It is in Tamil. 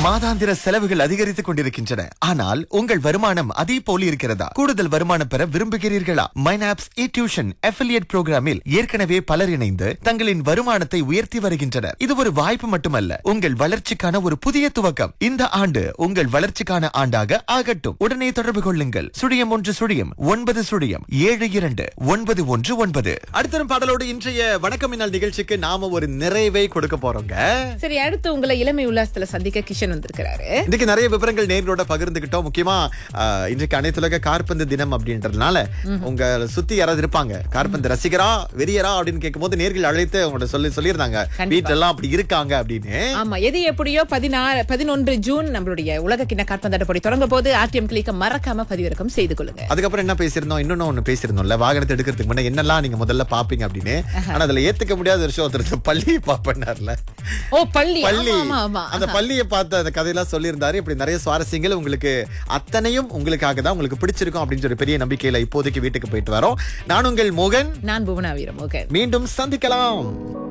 மாதாந்திர செலவுகள் அதிகரித்துக் கொண்டிருக்கின்றன ஆனால் உங்கள் வருமானம் அதே போல இருக்கிறதா கூடுதல் வருமானம் பெற விரும்புகிறீர்களா மைனாப்ஸ் இ டியூஷன் அஃபிலியேட் புரோகிராமில் ஏற்கனவே பலர் இணைந்து தங்களின் வருமானத்தை உயர்த்தி வருகின்றனர் இது ஒரு வாய்ப்பு மட்டுமல்ல உங்கள் வளர்ச்சிக்கான ஒரு புதிய துவக்கம் இந்த ஆண்டு உங்கள் வளர்ச்சிக்கான ஆண்டாக ஆகட்டும் உடனே தொடர்பு கொள்ளுங்கள் சுழியம் ஒன்று சுழியம் ஒன்பது சுழியம் ஏழு இரண்டு ஒன்பது ஒன்று ஒன்பது அடுத்த பாடலோடு இன்றைய வணக்கம் இந்நாள் நிகழ்ச்சிக்கு நாம ஒரு நிறைவை கொடுக்க போறோங்க சரி அடுத்து உங்களை இளமை உல்லாசத்துல சந்திக்க கிஷன் வந்திருக்கிறாரு இன்னைக்கு நிறைய விவரங்கள் நேர்களோட பகிர்ந்துகிட்டோம் முக்கியமா ஆஹ், இன்றைக்கு அனைத்துலக கார்பந்து தினம் அப்படின்றதுனால உங்க சுத்தி யாராவது இருப்பாங்க கார்பந்து ரசிகரா வெறியரா அப்படின்னு கேட்கும்போது நேர்கள் அழைத்து அவங்களோட சொல்லி சொல்லியிருந்தாங்க கண்டிப்பா. வீட்டுல எல்லாம் அப்படி இருக்காங்க அப்படின்னு ஆமா எது எப்படியோ பதினாறு பதினொன்று ஜூன் நம்மளுடைய உலக கிண்ண காற்பந்தாட்ட போட்டி தொடங்க போது ஆர்டிஎம் கிளிக்க மறக்காம பதிவிறக்கம் செய்து கொள்ளுங்க அதுக்கப்புறம் என்ன பேசியிருந்தோம் இன்னொன்னு ஒண்ணு பேசியிருந்தோம்ல வாகனத்தை எடுக்கிறதுக்கு முன்ன என்னெல்லாம் நீங்க முதல்ல பாப்பீங்க அப்படின்னு ஆனா அதுல ஏத்துக்க முடியாத ஒரு விஷயம் ஒருத்தர் பள்ளியை பாப்பனார்ல ஓ பள்ளி பள்ளி ஆமா, ஆமா ஆமா அந்த பள்ளியை பார்த்த அந்த கதையெல்லாம் சொல்லியிருந்தாரு இப்படி நிறைய சுவாரஸ்யங்கள் உங்களுக்கு அத்தனையும் உங்களுக்காக தான் உங்களுக்கு பிடிச்சிருக்கும் அப்படின்னு சொல்லி பெரிய நம்பிக்கையில இப்போதைக்கு வீட்டுக்கு போயிட்டு வரோம் நான் உங்கள் மோகன் நான் புவனா வீரமோகன் மீண்டும் சந்திக்கலாம்